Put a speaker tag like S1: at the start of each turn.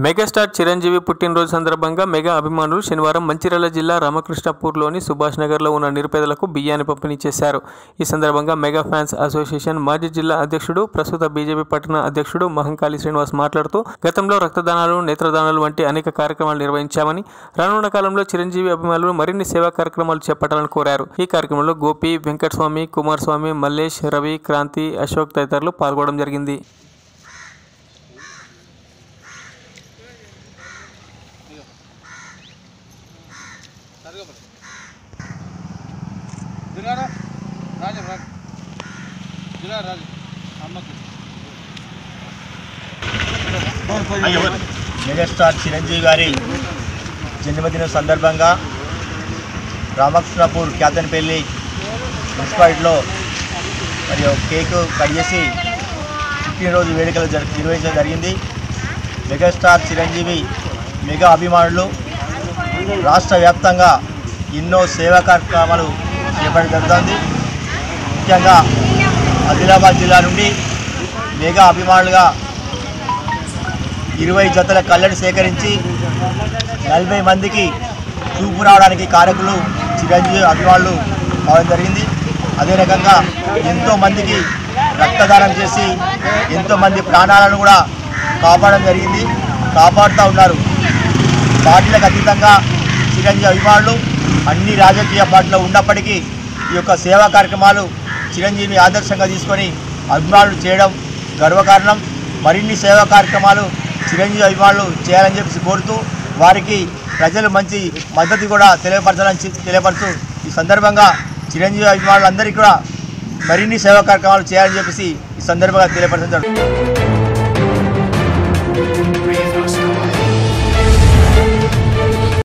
S1: megastar Chiranjeevi పుట్టినరోజు సందర్భంగా mega అభిమానులు శనివారం మంచిర్యాల జిల్లా రామకృష్ణపూర్లోని సుభాష్ నగర్లో ఉన్న నిరుపేదలకు బియ్యాన్ని పంపిణీ చేశారు ఈ సందర్భంగా మెగా ఫ్యాన్స్ అసోసియేషన్ మాజీ జిల్లా అధ్యక్షుడు ప్రస్తుత బీజేపీ పట్టణ అధ్యక్షుడు మహంకాళి శ్రీనివాస్ మాట్లాడుతూ గతంలో రక్తదానాలు నేత్రదానాలు వంటి అనేక కార్యక్రమాలు నిర్వహించామని రానున్న కాలంలో చిరంజీవి అభిమానులు మరిన్ని సేవా కార్యక్రమాలు చేపట్టాలని కోరారు ఈ కార్యక్రమంలో గోపి వెంకటస్వామి కుమారస్వామి మల్లేష్ రవి క్రాంతి అశోక్ తదితరులు పాల్గొనడం జరిగింది
S2: దిగారా రాజు రాజు దిగా రాజు అమ్మకి
S3: మెగాస్టార్ చిరంజీవి గారి జన్మదిన సందర్భంగా రామకృష్ణపూర్ క్యాతన్పల్లి మున్సిపాలిటీలో మరియు కేక్ కట్ చేసి పుట్టినరోజు వేడుకలు జరి నిర్వహించడం జరిగింది మెగాస్టార్ చిరంజీవి మెగా అభిమానులు రాష్ట్ర వ్యాప్తంగా ఎన్నో సేవా కార్యక్రమాలు చేపట్టడం జరుగుతుంది ముఖ్యంగా ఆదిలాబాద్ జిల్లా నుండి మెగా అభిమానులుగా ఇరవై జతల కళ్ళని సేకరించి నలభై మందికి చూపు రావడానికి కారకులు చిరంజీవి అభిమానులు కావడం జరిగింది అదే రకంగా ఎంతో మందికి రక్తదానం చేసి ఎంతో మంది ప్రాణాలను కూడా కాపాడడం జరిగింది కాపాడుతూ ఉన్నారు పార్టీలకు అతీతంగా చిరంజీవి అభిమానులు అన్ని రాజకీయ పార్టీలో ఉన్నప్పటికీ ఈ యొక్క సేవా కార్యక్రమాలు చిరంజీవిని ఆదర్శంగా తీసుకొని అభిమానులు చేయడం గర్వకారణం మరిన్ని సేవా కార్యక్రమాలు చిరంజీవి అభిమానులు చేయాలని చెప్పి కోరుతూ వారికి ప్రజలు మంచి మద్దతు కూడా తెలియపరచాలని చె- తెలియపరుస్తూ ఈ సందర్భంగా చిరంజీవి అభిమానులందరికీ కూడా మరిన్ని సేవా కార్యక్రమాలు చేయాలని చెప్పేసి ఈ సందర్భంగా తెలియపరచడం జరుగుతుంది